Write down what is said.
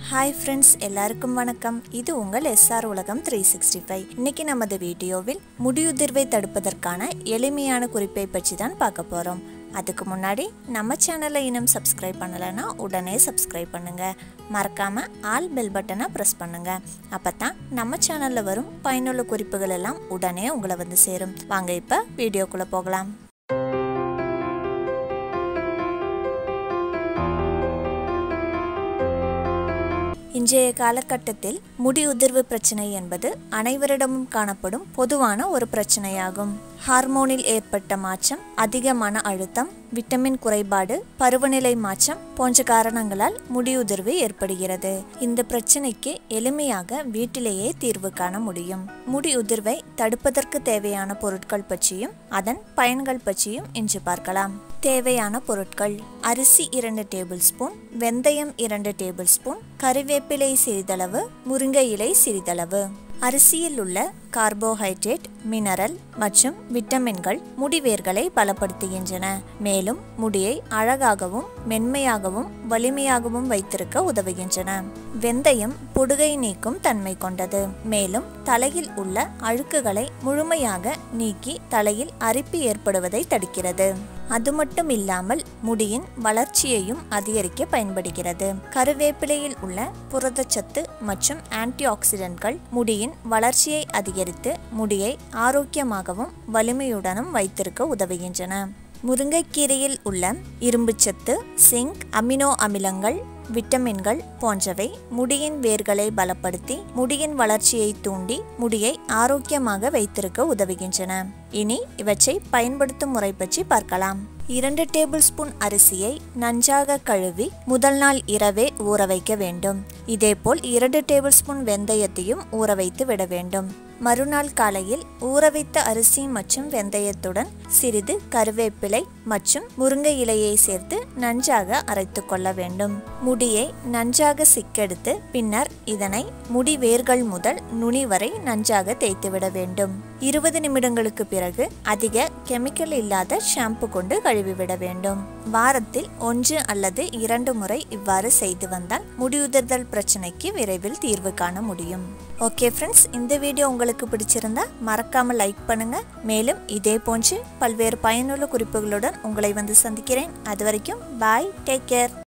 hi friends எல்லாருக்கும் வணக்கம் இது உங்கள் எஸ்ஆர் உலகம் த்ரீ சிக்ஸ்டி ஃபைவ் இன்னைக்கு நமது வீடியோவில் முடியுதிர்வை தடுப்பதற்கான எளிமையான குறிப்பை பற்றி தான் பார்க்க போகிறோம் அதுக்கு முன்னாடி நம்ம சேனலை இன்னும் சப்ஸ்கிரைப் பண்ணலைன்னா உடனே சப்ஸ்கிரைப் பண்ணுங்க மறக்காம ஆல் பெல் பட்டனை ப்ரெஸ் பண்ணுங்க அப்போ தான் நம்ம சேனலில் வரும் பயனுள்ள குறிப்புகள் எல்லாம் உடனே உங்களை வந்து சேரும் வாங்க இப்போ வீடியோக்குள்ளே போகலாம் இன்றைய காலகட்டத்தில் முடி உதிர்வு பிரச்சனை என்பது அனைவரிடமும் காணப்படும் பொதுவான ஒரு பிரச்சனையாகும் ஹார்மோனில் ஏற்பட்ட மாற்றம் அதிக மன அழுத்தம் விட்டமின் குறைபாடு பருவநிலை மாற்றம் போன்ற காரணங்களால் முடி உதிர்வு ஏற்படுகிறது இந்த பிரச்சனைக்கு எளிமையாக வீட்டிலேயே தீர்வு காண முடியும் முடி உதிர்வை தடுப்பதற்கு தேவையான பொருட்கள் பற்றியும் அதன் பயன்கள் பற்றியும் இன்று பார்க்கலாம் தேவையான பொருட்கள் அரிசி இரண்டு டேபிள் ஸ்பூன் வெந்தயம் இரண்டு டேபிள் ஸ்பூன் கறிவேப்பிலை சிறிதளவு முருங்கை இலை சிறிதளவு அரிசியில் உள்ள கார்போஹைட்ரேட் மினரல் மற்றும் விட்டமின்கள் முடிவேர்களை பலப்படுத்துகின்றன மேலும் முடியை அழகாகவும் மென்மையாகவும் வலிமையாகவும் வைத்திருக்க உதவுகின்றன வெந்தயம் பொடுகை நீக்கும் தன்மை கொண்டது மேலும் தலையில் உள்ள அழுக்குகளை முழுமையாக நீக்கி தலையில் அரிப்பு ஏற்படுவதை தடுக்கிறது அது மட்டும் இல்லாமல் முடியின் வளர்ச்சியையும் அதிகரிக்க பயன்படுகிறது கருவேப்பிலையில் உள்ள புரதச்சத்து மற்றும் ஆன்டி ஆக்சிடென்ட்கள் முடியின் வளர்ச்சியை அதிகரித்து முடியை ஆரோக்கியமாகவும் வலிமையுடனும் வைத்திருக்க உதவுகின்றன முருங்கைக்கீரையில் உள்ள இரும்புச்சத்து சிங்க் அமினோ அமிலங்கள் விட்டமின்கள் போன்றவை முடியின் வேர்களை பலப்படுத்தி முடியின் வளர்ச்சியை தூண்டி முடியை ஆரோக்கியமாக வைத்திருக்க உதவுகின்றன இனி இவற்றை பயன்படுத்தும் முறை பற்றி பார்க்கலாம் இரண்டு டேபிள் ஸ்பூன் அரிசியை நன்றாக கழுவி முதல் நாள் இரவே ஊற வைக்க வேண்டும் இதேபோல் இரண்டு டேபிள் ஸ்பூன் வெந்தயத்தையும் ஊற வைத்து விட வேண்டும் மறுநாள் காலையில் ஊற வைத்த அரிசி மற்றும் வெந்தயத்துடன் சிறிது கருவேப்பிலை மற்றும் முருங்கை இலையை சேர்த்து நன்றாக அரைத்து கொள்ள வேண்டும் முடியை நன்றாக சிக்கெடுத்து பின்னர் இதனை முடி வேர்கள் முதல் நுனி வரை நன்றாக தேய்த்துவிட வேண்டும் இருபது நிமிடங்களுக்கு பிறகு அதிக கெமிக்கல் இல்லாத ஷாம்பு கொண்டு கழுவிவிட வேண்டும் வாரத்தில் ஒன்று அல்லது இரண்டு முறை இவ்வாறு செய்து வந்தால் முடியுதிர்தல் பிரச்சனைக்கு விரைவில் தீர்வு காண முடியும் ஓகே ஃப்ரெண்ட்ஸ் இந்த வீடியோ உங்களுக்கு பிடிச்சிருந்தா மறக்காம லைக் பண்ணுங்க மேலும் இதே போன்று பல்வேறு பயனுள்ள குறிப்புகளுடன் உங்களை வந்து சந்திக்கிறேன் அது வரைக்கும் பாய் டேக் கேர்